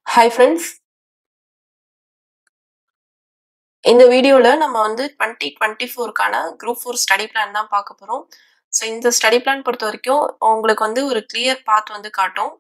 Hi friends இந்த வீடியோவில் நம்ம வந்து டுவெண்ட்டி டுவெண்ட்டி ஃபோருக்கான குரூப் ஃபோர் ஸ்டடி பிளான் தான் பார்க்க போகிறோம் ஸோ இந்த ஸ்டடி பிளான் பொறுத்த வரைக்கும் உங்களுக்கு வந்து ஒரு கிளியர் பாத் வந்து காட்டும்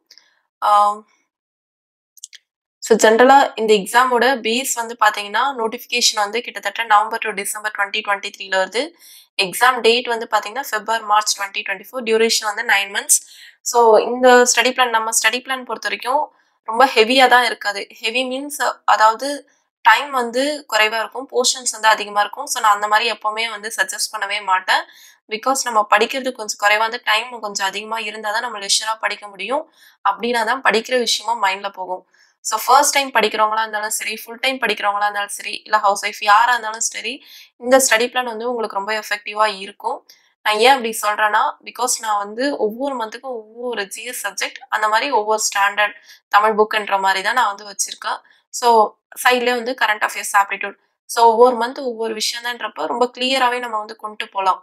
ஸோ ஜென்ரலாக இந்த எக்ஸாமோட பேஸ் வந்து பார்த்தீங்கன்னா நோட்டிஃபிகேஷன் வந்து கிட்டத்தட்ட November to December twenty twenty த்ரீல வருது எக்ஸாம் டேட் வந்து பார்த்தீங்கன்னா February March twenty twenty four duration வந்து நைன் மந்த்ஸ் ஸோ இந்த ஸ்டடி பிளான் நம்ம ஸ்டடி பிளான் பொறுத்த வரைக்கும் ரொம்ப ஹெவியாக தான் இருக்காது ஹெவி மீன்ஸ் அதாவது டைம் வந்து குறைவாக இருக்கும் போர்ஷன்ஸ் வந்து அதிகமாக இருக்கும் ஸோ நான் அந்த மாதிரி எப்போவுமே வந்து சஜஸ்ட் பண்ணவே மாட்டேன் பிகாஸ் நம்ம படிக்கிறது கொஞ்சம் குறைவாக வந்து டைம் கொஞ்சம் அதிகமாக இருந்தால் தான் நம்ம லெஷராக படிக்க முடியும் அப்படின்னா தான் படிக்கிற விஷயமும் மைண்டில் போகும் ஸோ ஃபர்ஸ்ட் டைம் படிக்கிறவங்களா இருந்தாலும் சரி ஃபுல் டைம் படிக்கிறவங்களா இருந்தாலும் சரி இல்லை ஹவுஸ் ஒய்ஃப் யாராக இருந்தாலும் சரி இந்த ஸ்டடி பிளான் வந்து உங்களுக்கு ரொம்ப எஃபெக்டிவாக இருக்கும் நான் ஏன் அப்படி சொல்கிறேன்னா பிகாஸ் நான் வந்து ஒவ்வொரு மந்த்துக்கும் ஒவ்வொரு ஜிஎஸ் சப்ஜெக்ட் அந்த மாதிரி ஒவ்வொரு ஸ்டாண்டர்ட் தமிழ் புக்குன்ற மாதிரி தான் நான் வந்து வச்சுருக்கேன் ஸோ சைட்லேயே வந்து கரண்ட் அஃபேர்ஸ் ஆப்டிடியூட் ஸோ ஒவ்வொரு மந்த் ஒவ்வொரு விஷயம் தான்றப்ப ரொம்ப கிளியராகவே நம்ம வந்து கொண்டு போகலாம்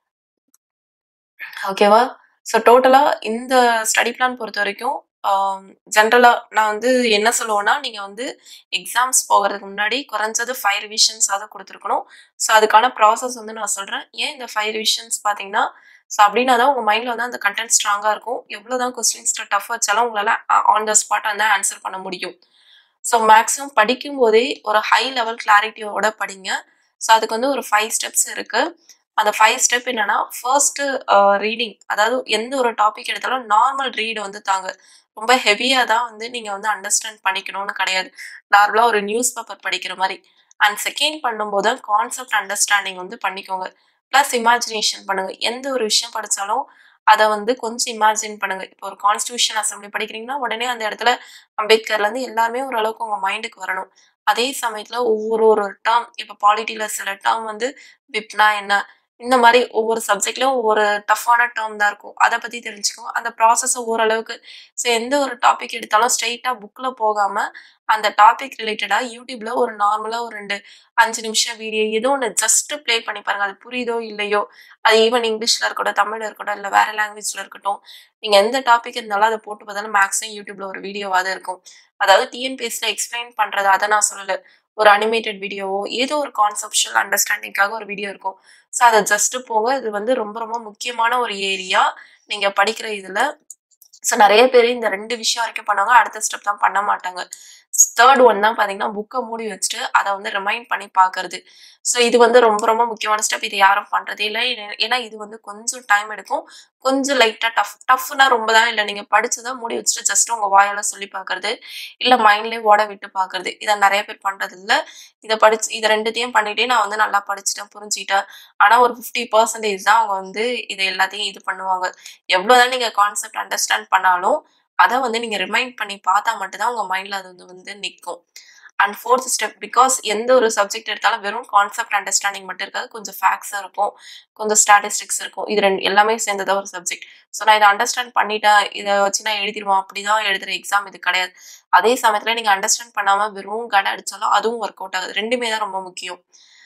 ஓகேவா ஸோ டோட்டலாக இந்த ஸ்டடி பிளான் பொறுத்த வரைக்கும் ஜென்ரலாக நான் வந்து என்ன சொல்லுவேன்னா நீங்கள் வந்து எக்ஸாம்ஸ் போகிறதுக்கு முன்னாடி குறைஞ்சது ஃபைவ் ரிவிஷன்ஸ் அதை கொடுத்துருக்கணும் ஸோ அதுக்கான ப்ராசஸ் வந்து நான் சொல்கிறேன் ஏன் இந்த ஃபைவ் ரிவிஷன்ஸ் பார்த்தீங்கன்னா ஸோ அப்படின்னா தான் உங்கள் மைண்டில் வந்து அந்த கண்டென்ட் ஸ்ட்ராங்காக இருக்கும் எவ்வளோ தான் கொஸ்டின்ஸ் டஃப் வச்சாலும் உங்களால் ஆன் த ஸ்பாட் வந்து ஆன்சர் பண்ண முடியும் ஸோ மேக்ஸிமம் படிக்கும் போதே ஒரு ஹை லெவல் கிளாரிட்டியோட படிங்க ஸோ அதுக்கு வந்து ஒரு ஃபைவ் ஸ்டெப்ஸ் இருக்குது அந்த ஃபைவ் ஸ்டெப் என்னன்னா ஃபர்ஸ்ட் ரீடிங் அதாவது எந்த ஒரு டாபிக் எடுத்தாலும் நார்மல் ரீடு வந்து தாங்க ரொம்ப ஹெவியாக தான் வந்து நீங்கள் வந்து அண்டர்ஸ்டாண்ட் பண்ணிக்கணும்னு கிடையாது நார்மலாக ஒரு நியூஸ் பேப்பர் படிக்கிற மாதிரி அண்ட் செகண்ட் பண்ணும்போது கான்செப்ட் அண்டர்ஸ்டாண்டிங் வந்து பண்ணிக்கோங்க ப்ளஸ் இமேஜினேஷன் பண்ணுங்க எந்த ஒரு விஷயம் படித்தாலும் அதை வந்து கொஞ்சம் இமேஜின் பண்ணுங்க இப்போ ஒரு கான்ஸ்டியூஷன் அசம்பிளி படிக்கிறீங்கன்னா உடனே அந்த இடத்துல அம்பேத்கர்லேருந்து எல்லாமே ஓரளவுக்கு உங்கள் மைண்டுக்கு வரணும் அதே சமயத்தில் ஒவ்வொரு ஒரு டேர்ம் இப்போ பாலிட்டியில் சில டேர்ம் வந்து விப்னா என்ன இந்த மாதிரி ஒவ்வொரு சப்ஜெக்ட்லையும் ஒவ்வொரு டஃப்பான டேர்ம் தான் இருக்கும் அதை பற்றி தெரிஞ்சுக்கோங்க அந்த ப்ராசஸை ஓரளவுக்கு ஸோ எந்த ஒரு டாபிக் எடுத்தாலும் ஸ்ட்ரெயிட்டாக புக்கில் போகாமல் அந்த டாபிக் ரிலேட்டடாக யூடியூப்ல ஒரு நார்மலாக ஒரு ரெண்டு அஞ்சு நிமிஷம் வீடியோ ஏதோ ஒன்று ஜஸ்ட் ப்ளே பண்ணி பாருங்க அது புரியுதோ இல்லையோ அது ஈவன் இங்கிலீஷில் இருக்கட்டும் தமிழில் இருக்கட்டும் இல்லை வேற லாங்குவேஜில் இருக்கட்டும் நீங்கள் எந்த டாபிக் இருந்தாலும் அதை போட்டு பார்த்தாலும் மேக்ஸிமம் யூடியூப்ல ஒரு வீடியோவாக தான் இருக்கும் அதாவது டிஎன்பிஎஸ்சியில் எக்ஸ்பிளைன் பண்ணுறது அதை நான் சொல்லலை ஒரு அனிமேட்டட் வீடியோவோ ஏதோ ஒரு கான்செப்ஷுவல் அண்டர்ஸ்டாண்டிங்காக ஒரு வீடியோ இருக்கும் ஸோ அதை ஜஸ்ட்டு போங்க இது வந்து ரொம்ப ரொம்ப முக்கியமான ஒரு ஏரியா நீங்கள் படிக்கிற இதில் ஸோ நிறைய பேர் இந்த ரெண்டு விஷயம் வரைக்கும் பண்ணுவாங்க அடுத்த ஸ்டெப் தான் பண்ண மாட்டாங்க தேர்ட் ஒன் தான் பார்த்தீங்கன்னா புக்கை மூடி வச்சுட்டு அதை வந்து ரிமைண்ட் பண்ணி பார்க்கறது ஸோ இது வந்து ரொம்ப ரொம்ப முக்கியமான ஸ்டெப் இது யாரும் பண்ணுறதே இல்லை ஏன்னா இது வந்து கொஞ்சம் டைம் எடுக்கும் கொஞ்சம் லைட்டாக டஃப் டஃப்னா ரொம்ப தான் இல்லை நீங்கள் படிச்சதை மூடி வச்சுட்டு ஜஸ்ட் உங்கள் வாயால் சொல்லி பார்க்கறது இல்லை மைண்ட்லேயே ஓட விட்டு பார்க்கறது இதை நிறைய பேர் பண்ணுறது இல்லை இதை படிச்சு இதை ரெண்டுத்தையும் பண்ணிட்டே நான் வந்து நல்லா படிச்சுட்டேன் புரிஞ்சுக்கிட்டேன் ஆனால் ஒரு ஃபிஃப்டி பர்சன்டேஜ் தான் அவங்க வந்து இதை எல்லாத்தையும் இது பண்ணுவாங்க எவ்வளோதான் நீங்கள் கான்செப்ட் அண்டர்ஸ்டாண்ட் பண்ணாலும் அதை வந்து நீங்கள் ரிமைண்ட் பண்ணி பார்த்தா மட்டும்தான் உங்கள் மைண்டில் அது வந்து வந்து நிற்கும் அண்ட் ஃபோர்த் ஸ்டெப் பிகாஸ் எந்த ஒரு சப்ஜெக்ட் எடுத்தாலும் வெறும் கான்செப்ட் அண்டர்ஸ்டாண்டிங் மட்டும் இருக்காது கொஞ்சம் ஃபேக்ஸாக இருக்கும் கொஞ்சம் ஸ்டாட்டிஸ்டிக்ஸ் இருக்கும் இது ரெண்டு எல்லாமே சேர்ந்ததாக ஒரு சப்ஜெக்ட் ஸோ நான் இதை அண்டர்ஸ்டாண்ட் பண்ணிட்டேன் இதை வச்சு நான் எழுதிடுவேன் அப்படி தான் எழுதுகிற எக்ஸாம் இது கிடையாது அதே சமயத்தில் நீங்கள் அண்டர்ஸ்டாண்ட் பண்ணாமல் வெறும் கடை அடித்தாலும் அதுவும் ஒர்க் அவுட் ஆகுது ரெண்டுமே தான் ரொம்ப முக்கியம்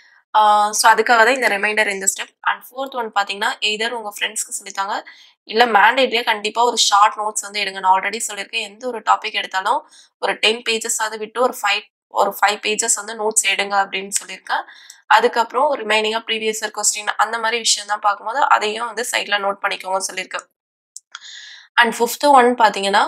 ஸோ அதுக்காக தான் இந்த ரிமைண்டர் இந்த ஸ்டெப் அண்ட் ஃபோர்த் ஒன் பார்த்தீங்கன்னா எதர் உங்கள் ஃப்ரெண்ட்ஸ்க்கு சொல்லித்தாங்க இல்லை மேண்டேட்லேயே கண்டிப்பாக ஒரு ஷார்ட் நோட்ஸ் வந்து எடுங்க நான் ஆல்ரெடி சொல்லியிருக்கேன் எந்த ஒரு டாபிக் எடுத்தாலும் ஒரு டென் பேஜஸ் அது விட்டு ஒரு ஃபைவ் ஒரு ஃபைவ் பேஜஸ் வந்து நோட்ஸ் எடுங்க அப்படின்னு சொல்லியிருக்கேன் அதுக்கப்புறம் ரிமைனிங்காக ப்ரீவியஸ் இயர் கொஸ்டின் அந்த மாதிரி விஷயம் தான் பார்க்கும்போது அதையும் வந்து சைடில் நோட் பண்ணிக்கோங்க சொல்லியிருக்கேன் அண்ட் ஃபிஃப்த்து ஒன் பார்த்தீங்கன்னா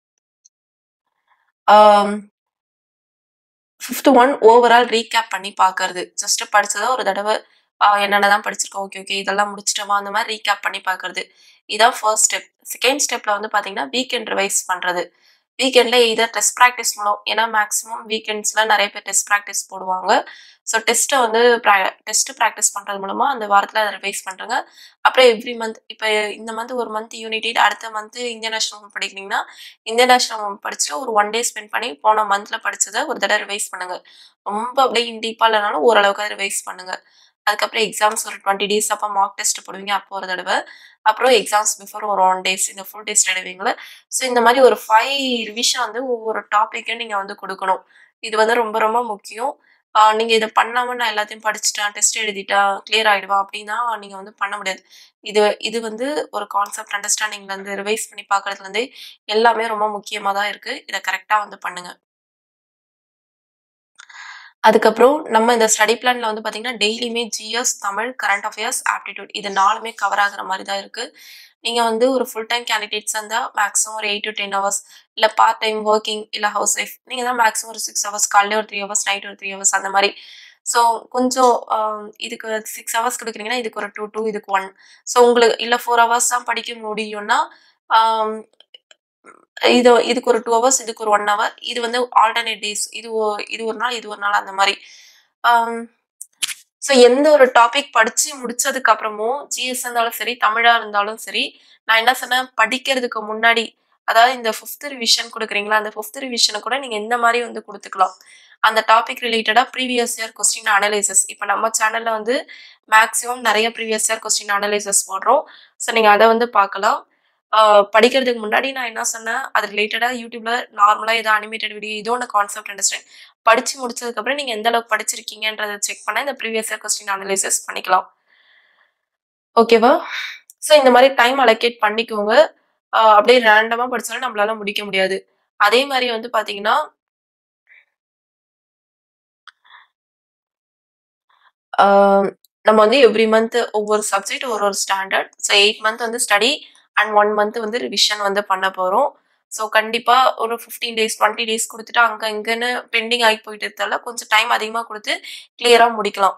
ஃபிஃப்த் ஒன் ஓவரால் ரீகேப் பண்ணி பார்க்கறது ஜஸ்ட் படிச்சதை ஒரு தடவை என்னென்ன தான் படிச்சிருக்கோம் ஓகே ஓகே இதெல்லாம் முடிச்சிட்டோமா அந்த மாதிரி ரீகேப் பண்ணி பார்க்கறது இதான் ஃபர்ஸ்ட் ஸ்டெப் செகண்ட் ஸ்டெப்ல வந்து பார்த்தீங்கன்னா வீக்கெண்ட் ரிவைஸ் பண்ணுறது வீக்கெண்டில் இதர் டெஸ்ட் ப்ராக்டிஸ் மூலம் ஏன்னா மேக்ஸிமம் வீக்கெண்ட்ஸில் நிறைய பேர் டெஸ்ட் ப்ராக்டிஸ் போடுவாங்க ஸோ டெஸ்ட்டை வந்து ப்ரா டெஸ்ட்டு ப்ராக்டிஸ் பண்ணுறது மூலமாக அந்த வாரத்தில் அதை ரிவைஸ் பண்ணுறங்க அப்புறம் எவ்ரி மந்த் இப்போ இந்த மந்த் ஒரு மந்த் யூனிட் அடுத்த மந்த் இந்தியன் நேஷனல் படிக்கிறீங்கன்னா இந்தியன் நேஷனல் படிச்சுட்டு ஒரு ஒன் டே ஸ்பெண்ட் பண்ணி போன மந்தில் படித்ததை ஒரு தடவை ரிவைஸ் பண்ணுங்க ரொம்ப அப்படியே இன்டீப்பாக இல்லைனாலும் ஓரளவுக்கு அதை ரிவைஸ் பண்ணுங்க அதுக்கப்புறம் எக்ஸாம்ஸ் ஒரு டுவெண்ட்டி டேஸ் அப்போ மார்க் டெஸ்ட் போடுவீங்க அப்போ ஒரு தடவை அப்புறம் எக்ஸாம்ஸ் பிஃபோர் ஒரு ஒன் டேஸ் இந்த ஃபுல் டேஸ்ட் எடுவீங்களா ஸோ இந்த மாதிரி ஒரு ஃபைவ் ரிவிஷன் வந்து ஒவ்வொரு டாப்பிக்கும் நீங்கள் வந்து கொடுக்கணும் இது வந்து ரொம்ப ரொம்ப முக்கியம் நீங்கள் இதை பண்ணாமல் நான் எல்லாத்தையும் படிச்சுட்டேன் டெஸ்ட் எழுதிட்டேன் கிளியர் ஆகிடுவேன் அப்படின்னா நீங்கள் வந்து பண்ண முடியாது இது இது வந்து ஒரு கான்செப்ட் அண்டர்ஸ்டாண்டிங்லேருந்து ரிவைஸ் பண்ணி பார்க்குறதுலேருந்து எல்லாமே ரொம்ப முக்கியமாக தான் இருக்குது இதை கரெக்டாக வந்து பண்ணுங்கள் அதுக்கப்புறம் நம்ம இந்த ஸ்டடி பிளான்ல வந்து பார்த்தீங்கன்னா, டெய்லியுமே GS, Tamil, current affairs, aptitude இது 4மே கவர் ஆகுற மாரி தான் இருக்கு. நீங்க வந்து ஒரு ஃபுல் டைம் கேண்டிடேட்ஸா இருந்தா மேக்ஸிமம் ஒரு 8 டூ 10 ஹவர்ஸ் இல்ல பார்ட் டைம் வொர்க்கிங் இல்ல ஹவுஸ் ஒய்ஃப் நீங்க தான் மேக்ஸிமம் ஒரு 6 ஹவர்ஸ் காலையில ஒரு 3 ஹவர்ஸ், நைட் ஒரு 3 ஹவர்ஸ் அந்த மாரி. ஸோ கொஞ்சம் அ இதுக்கு 6 ஹவர்ஸ் குடுக்குறீங்கன்னா, இதுக்கு ஒரு 2, 2 இதுக்கு 1 ஸோ உங்களுக்கு இல்ல 4 ஹவர்ஸ் தான் படிக்க முடியும்னா, ஆம் இது இதுக்கு ஒரு 2 ஹவர்ஸ், இதுக்கு ஒரு 1 ஹவர். இது வந்து ஆல்டர்னேட் டேஸ். இது ஒ இது ஒரு நாள், இது ஒரு நாள் அந்த மாரி. ஆம் ஸோ எந்த ஒரு டாபிக் படிச்சு முடிச்சதுக்கு அப்புறமும் ஜிஎஸ் இருந்தாலும் சரி, தமிழா இருந்தாலும் சரி, நான் என்ன சொன்னேன் படிக்கிறதுக்கு முன்னாடி அதாவது இந்த 5த் ரிவிஷன் குடுக்குறீங்களா, அந்த 5த் ரிவிஷன கூட நீங்க இந்த மாரி வந்து குடுத்துக்கலாம். அந்த டாபிக் ரிலேட்டடா ப்ரீவியஸ் இயர் கொஸ்டின் அனலைசிஸ் இப்ப நம்ம சேனல்ல வந்து மேக்ஸிமம் நெறைய ப்ரீவியஸ் இயர் கொஸ்டின் அனலைசிஸ் போடுறோம். ஸோ நீங்க அத வந்து பார்க்கலாம். ஆ படிக்கிறதுக்கு முன்னாடி நான் என்ன சொன்னேன், அது ரிலேட்டடா யூடியூப்ல நார்மலா ஏதோ அனிமேட்டட் வீடியோ ஏதோ ஒண்ணு கான்செப்ட் அண்டர்ஸ்டாண்ட் படிச்சு முடிச்சதுக்கப்புறம் நீங்க எந்த அளவுக்கு படிச்சிருக்கீங்கன்றத செக் பண்ண இந்த ப்ரீவியஸ் இயர் கொஸ்டின் அனலைசிஸ் பண்ணிக்கலாம். ஓகேவா? ஸோ இந்த மாரி டைம் அலோகேட் பண்ணிக்கோங்க. அ அப்படியே ரேண்டமா படிச்சாலும் நம்மளால முடிக்க முடியாது. அதே மாரி வந்து பார்த்தீங்கன்னா ஆ நம்ம வந்து எவ்ரி மந்த் ஒவ்வொரு சப்ஜெக்ட் ஒரு ஒரு ஸ்டாண்டர்ட். ஸோ 8 மந்த் வந்து ஸ்டடி அண்ட் 1 மந்த் வந்து ரிவிஷன் வந்து பண்ண போறோம். ஸோ கண்டிப்பா ஒரு 15 டேஸ், 20 டேஸ் குடுத்துட்டு அங்க இங்கன்னு பெண்டிங் ஆகி போயிட்டு இருக்கறதால கொஞ்சம் டைம் அதிகமா குடுத்து கிளியரா முடிக்கலாம்.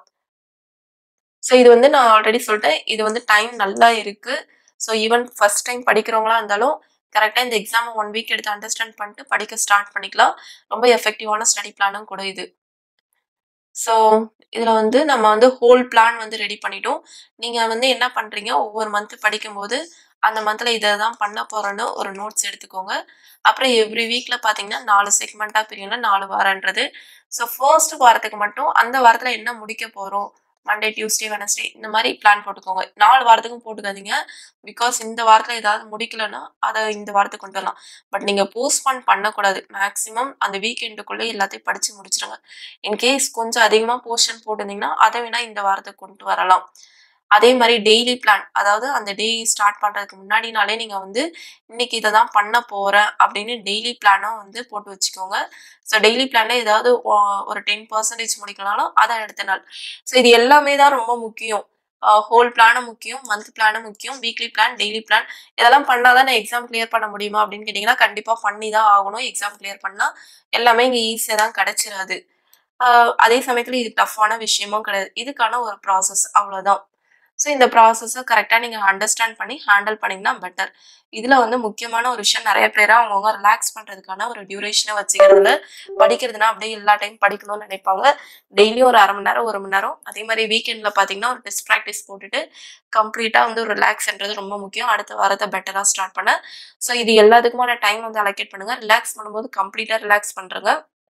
ஸோ இது வந்து நான் ஆல்ரெடி சொல்ட்டேன். இது வந்து டைம் நல்லா இருக்கு. ஸோ ஈவன் ஃபர்ஸ்ட் டைம் படிக்கிறவங்களா இருந்தாலும் கரெக்ட்டா இந்த எக்ஸாம 1 வீக் எடுத்து அண்டர்ஸ்டாண்ட் பண்ணிட்டு படிக்க ஸ்டார்ட் பண்ணிக்கலாம். ரொம்ப எஃபெக்டிவான ஸ்டடி பிளானும் கூட இது. ஸோ இதுல வந்து நம்ம வந்து ஹோல் பிளான் வந்து ரெடி பண்ணிட்டோம். நீங்க வந்து என்ன பண்றீங்க, ஒவ்வொரு மந்த் படிக்கும்போது, அந்த மந்த்ல இத தான் பண்ண போறேன்னு ஒரு நோட்ஸ் எடுத்துக்கோங்க. அப்புறம் எவ்ரி வீக்ல பார்த்தீங்கன்னா, 4 செக்மென்ட்டா பிரியும்ல 4 வாரன்றது. ஸோ ஃபர்ஸ்ட் வாரத்துக்கு மட்டும் அந்த வாரத்துல என்ன முடிக்க போறோம், மண்டே, டியூஸ்டே, வெட்னஸ்டே இந்த மாரி பிளான் போட்டுக்கோங்க. 4 வாரத்துக்கும் போட்டுக்காதீங்க. பிகாஸ் இந்த வாரத்துல ஏதாவது முடிக்கலன்னா, அத இந்த வாரத்துக்கு கொண்டு வரலாம். பட் நீங்க போஸ்ட்பான் பண்ணக்கூடாது. மேக்ஸிமம் அந்த வீக்கெண்டுக்குள்ள எல்லாத்தையும் படிச்சு முடிச்சுருங்க. இன்கேஸ் கொஞ்சம் அதிகமா போர்ஷன் போட்டிருந்தீங்கன்னா, அத வேணா இந்த வாரத்துக்கு கொண்டு வரலாம். அதே மாரி டெய்லி பிளான் அதாவது அந்த டே ஸ்டார்ட் பண்றதுக்கு முன்னாடி நாளே நீங்க வந்து, இன்னைக்கு இத தான் பண்ண போறேன் அப்படின்னு டெய்லி பிளானும் வந்து போட்டு வச்சுக்கோங்க. ஸோ டெய்லி பிளான்ல ஏதாவது ஒ ஒரு 10% முடிக்கலனாலும் அத அடுத்த நாள். ஸோ இது எல்லாமே தான் ரொம்ப முக்கியம். அ ஹோல் பிளானும் முக்கியம், மந்த் பிளானும் முக்கியம், வீக்லி பிளான், டெய்லி பிளான் இதெல்லாம் பண்ணா தான் நான் எக்ஸாம் கிளியர் பண்ண முடியுமா அப்படின்னு கேட்டீங்கன்னா, கண்டிப்பா பண்ணி தான் ஆகணும். எக்ஸாம் கிளியர் பண்ணா எல்லாமே இங்க ஈஸியா தான் கிடைச்சிராது. ஆ அதே சமயத்துல இது டஃப்பான விஷயமும் கிடையாது. இதுக்கான ஒரு ப்ராசஸ் அவ்வளோதான். ஸோ இந்த ப்ராசஸ கரெக்ட்டா நீங்க அண்டர்ஸ்டாண்ட் பண்ணி ஹேண்டில் பண்ணீங்கன்னா பெட்டர். இதுல வந்து முக்கியமான ஒரு விஷயம் நெறைய பேரு அவங்கவங்க ரிலாக்ஸ் பண்றதுக்கான ஒரு டியூரேஷன வச்சுக்கிறதில்ல. படிக்கிறதுனா அப்படியே எல்லா டைம் படிக்கணும்னு நினைப்பாங்க. டெய்லியும் ஒரு 1/2 மணி நேரம், 1 மணி நேரம் அதே மாரி வீக்கெண்ட்ல பார்த்தீங்கன்னா, ஒரு டெஸ்ட் பிராக்டிஸ் போட்டுட்டு கம்ப்ளீட்டா வந்து ரிலாக்ஸ்ன்றது ரொம்ப முக்கியம். அடுத்த வாரத்த பெட்டரா ஸ்டார்ட் பண்ண. ஸோ இது எல்லாத்துக்குமான டைம் வந்து அலோகேட் பண்ணுங்க. ரிலாக்ஸ் பண்ணும்போது கம்ப்ளீட்டா ரிலாக்ஸ் பண்றங்க.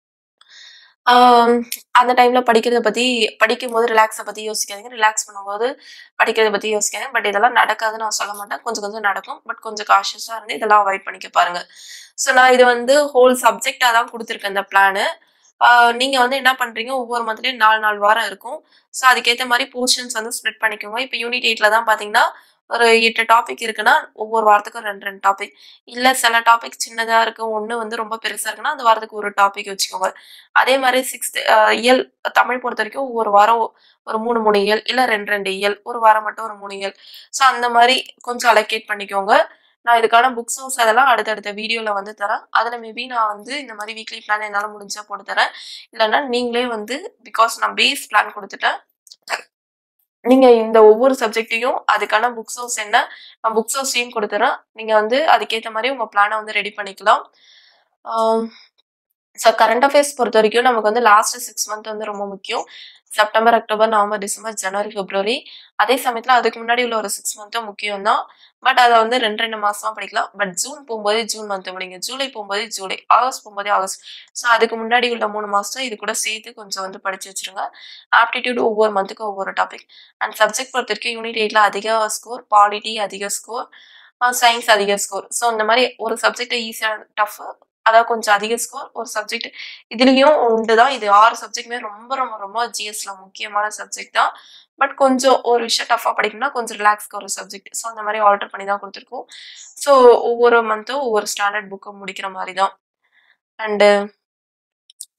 ஆம் அந்த டைம்ல படிக்கிறத பத்தி படிக்கும்போது ரிலாக்ஸ பத்தி யோசிக்காதீங்க. ரிலாக்ஸ் பண்ணும்போது படிக்கிறத பத்தி யோசிக்காதீங்க. பட் இதெல்லாம் நடக்காதுன்னு நான் சொல்ல மாட்டேன். கொஞ்சம் கொஞ்சம் நடக்கும். பட் கொஞ்சம் காஷியஸா இருந்து இதெல்லாம் அவாய்ட் பண்ணிக்க பாருங்க. ஸோ நான் இது வந்து ஹோல் சப்ஜெக்ட்டா தான் குடுத்துருக்கேன் இந்த பிளானு. ஆ நீங்க வந்து என்ன பண்றீங்க, ஒவ்வொரு மந்த்லயும் 4, 4 வாரம் இருக்கும். ஸோ அதுக்கேத்த மாரி போர்ஷன்ஸ் வந்து ஸ்ப்ளிட் பண்ணிக்கோங்க. இப்ப யூனிட் 8ல தான் பார்த்தீங்கன்னா, ஒரு 8 டாபிக் இருக்குன்னா, ஒவ்வொரு வாரத்துக்கும் 2, 2 டாபிக். இல்ல சில டாபிக் சின்னதா இருக்கு. ஒண்ணு வந்து ரொம்ப பெருசா இருக்குன்னா, அந்த வாரத்துக்கு ஒரு டாபிக் வச்சுக்கோங்க. அதே மாரி 6த் அ இயல் தமிழ் பொறுத்தவரைக்கும் ஒவ்வொரு வாரம் ஒரு 3, 3 இயல் இல்ல 2, 2 இயல். ஒரு வாரம் மட்டும் ஒரு 3 இயல். ஸோ அந்த மாரி கொஞ்சம் அலோகேட் பண்ணிக்கோங்க. நான் இதுக்கான புக் சோர்ஸ் அதெல்லாம் அடுத்தடுத்த வீடியோல வந்து தரேன். அதுல மேபி நான் வந்து இந்த மாரி வீக்லி பிளான் என்னால முடிஞ்சா போட்டு தரேன். இல்லன்னா நீங்களே வந்து பிகாஸ் நான் பேஸ் பிளான் குடுத்துட்டேன். நீங்க இந்த ஒவ்வொரு சப்ஜெக்ட்டையும் அதுக்கான புக் சோர்ஸ் என்ன, நான் புக் சோர்ஸையும் குடுத்துறேன். நீங்க வந்து அதுக்கேத்த மாரி உங்க பிளான வந்து ரெடி பண்ணிக்கலாம். ஆம். ஸோ கரண்ட் அஃபேர்ஸ் பொறுத்தவரைக்கும் நமக்கு வந்து லாஸ்ட் 6 மந்த் வந்து ரொம்ப முக்கியம். செப்டம்பர், அக்டோபர், நவம்பர், டிசம்பர், ஜனவரி, பிப்ரவரி. அதே சமயத்துல அதுக்கு முன்னாடி உள்ள ஒரு 6 மந்த்தும் முக்கியம் தான். பட் அத வந்து 2, 2 மாசமா படிக்கலாம். பட் ஜூன் போம்போது ஜூன் மந்த் முடிங்க. ஜூலை போம்போது ஜூலை, ஆகஸ்ட் போம்போதே ஆகஸ்ட். ஸோ அதுக்கு முன்னாடி உள்ள 3 மாசத்த இது கூட சேர்த்து கொஞ்சம் வந்து படிச்சு வச்சுருங்க. ஆப்டிட்யூட் ஒவ்வொரு மந்த்துக்கும் ஒவ்வொரு டாபிக். அண்ட் சப்ஜெக்ட் பொறுத்தவரைக்கும் யூனிட் 8ல அதிக ஸ்கோர், பாலிட்டி அதிக ஸ்கோர், அ சயின்ஸ் அதிக ஸ்கோர். ஸோ இந்த மாரி ஒரு சப்ஜெக்ட் ஈஸியா டஃப் அதாவது கொஞ்சம் அதிக ஸ்கோர், ஒரு சப்ஜெக்ட் இதுலயும் உண்டு தான். இது 6 சப்ஜெக்ட்டுமே ரொம்ப ரொம்ப ரொம்ப ஜிஎஸ்ல முக்கியமான சப்ஜெக்ட் தான். பட் கொஞ்சம் ஒரு விஷயம் டஃப்பா படிக்கணும்னா கொஞ்சம் ரிலாக்ஸ்க்கு ஒரு சப்ஜெக்ட். ஸோ அந்த மாரி ஆல்டர் பண்ணி தான் குடுத்துருக்கோம். ஸோ ஒவ்வொரு மந்த்தும் ஒவ்வொரு ஸ்டாண்டர்ட் புக்க முடிக்கிற மாரி தான். And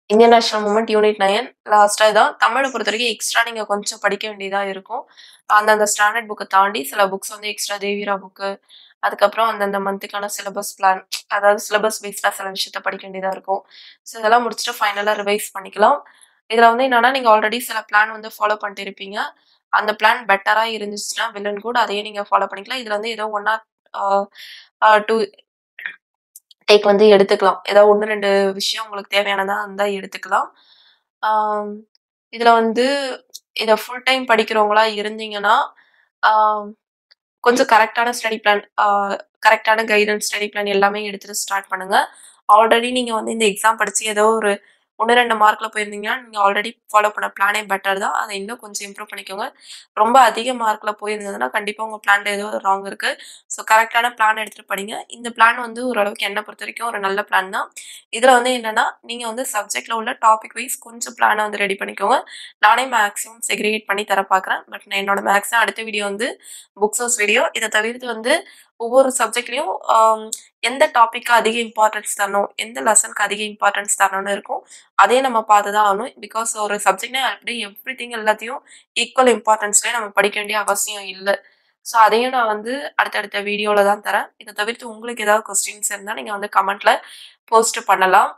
Indian national movement unit 9 லாஸ்ட்டா இதான். தமிழ பொறுத்தவரைக்கும் எக்ஸ்ட்ரா நீங்க கொஞ்சம் படிக்க வேண்டியதா இருக்கும். அந்தந்த ஸ்டாண்டர்ட் புக்க தாண்டி சில புக்ஸ் வந்து எக்ஸ்ட்ரா தேவிரா புக்கு, அதுக்கப்புறம் அந்தந்த மந்த்துக்கான சிலபஸ் பிளான் அதாவது சிலபஸ் பேஸ்டா சில விஷயத்த படிக்க வேண்டியதா இருக்கும். ஸோ இதெல்லாம் முடிச்சுட்டு ஃபைனலா ரிவைஸ் பண்ணிக்கலாம். இதுல வந்து என்னன்னா, நீங்க ஆல்ரெடி சில பிளான் வந்து ஃபாலோ பண்ணிட்டு இருப்பீங்க. அந்த பிளான் பெட்டரா இருந்துச்சுன்னா வெல் அண்ட் குட். அதையே நீங்க ஃபாலோ பண்ணிக்கலாம். இதுல வந்து ஏதோ 1 ஆர் ஆ ஆ 2 டேக் வந்து எடுத்துக்கலாம். ஏதாவது 1, 2 விஷயம் உங்களுக்கு தேவையானதா இருந்தா எடுத்துக்கலாம். ஆம் இதுல வந்து இத ஃபுல் டைம் படிக்கிறவங்களா இருந்தீங்கன்னா, ஆ கொஞ்சம் கரெக்ட்டான ஸ்டடி பிளான் ஆ கரெக்ட்டான கைடன்ஸ் ஸ்டடி பிளான் எல்லாமே எடுத்துட்டு ஸ்டார்ட் பண்ணுங்க. ஆல்ரெடி நீங்க வந்து இந்த எக்ஸாம் படிச்சு ஏதோ ஒரு 1, 2 மார்க்ல போயிருந்தீங்கன்னா, நீங்க ஆல்ரெடி ஃபாலோ பண்ண பிளானே பெட்டர் தான். அத இன்னும் கொஞ்சம் இம்ப்ரூவ் பண்ணிக்கோங்க. ரொம்ப அதிக மார்க்ல போயிருந்ததுன்னா, கண்டிப்பா உங்க பிளான்ல ஏதோ ஒரு ராங் இருக்கு. ஸோ கரெக்ட்டான பிளான் எடுத்துட்டு படிங்க. இந்த பிளான் வந்து ஓரளவுக்கு என்ன பொறுத்தவரைக்கும் ஒரு நல்ல பிளான் தான். இதுல வந்து என்னன்னா, நீங்க வந்து சப்ஜெக்ட்ல உள்ள டாபிக் வைஸ் கொஞ்சம் பிளான வந்து ரெடி பண்ணிக்கோங்க. நானே மேக்ஸிமம் செக்ரிகேட் பண்ணி தர பார்க்குறேன். பட் நான் என்னோட மேக்ஸ அடுத்த வீடியோ வந்து புக் சோர்ஸ் வீடியோ. இத தவிர்த்து வந்து ஒவ்வொரு சப்ஜெக்ட்லயும் ஆ எந்த டாபிக்க்கு அதிக இம்பார்ட்டன்ஸ் தரணும், எந்த லெசனுக்கு அதிக இம்பார்ட்டன்ஸ் தரணும்னு இருக்கும். அதையும் நம்ம பார்த்து தான் ஆகணும். பிகாஸ் ஒரு சப்ஜெக்ட்னா அப்படியே எவ்ரிதிங் எல்லாத்தையும் ஈக்குவல் இம்பார்ட்டன்ஸ்லயே நம்ம படிக்க வேண்டிய அவசியம் இல்ல. ஸோ அதையும் நான் வந்து அடுத்தடுத்த வீடியோல தான் தரேன். இத தவிர்த்து உங்களுக்கு ஏதாவது கொஸ்டின்ஸ் இருந்தா நீங்க வந்து கமெண்ட்ல போஸ்ட் பண்ணலாம்.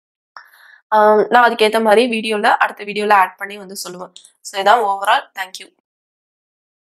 ஆ நான் அதுக்கு ஏத்த மாரி வீடியோல அடுத்த வீடியோல ஆட் பண்ணி வந்து சொல்லுவேன். ஸோ இதான் ஓவரால். Thank you.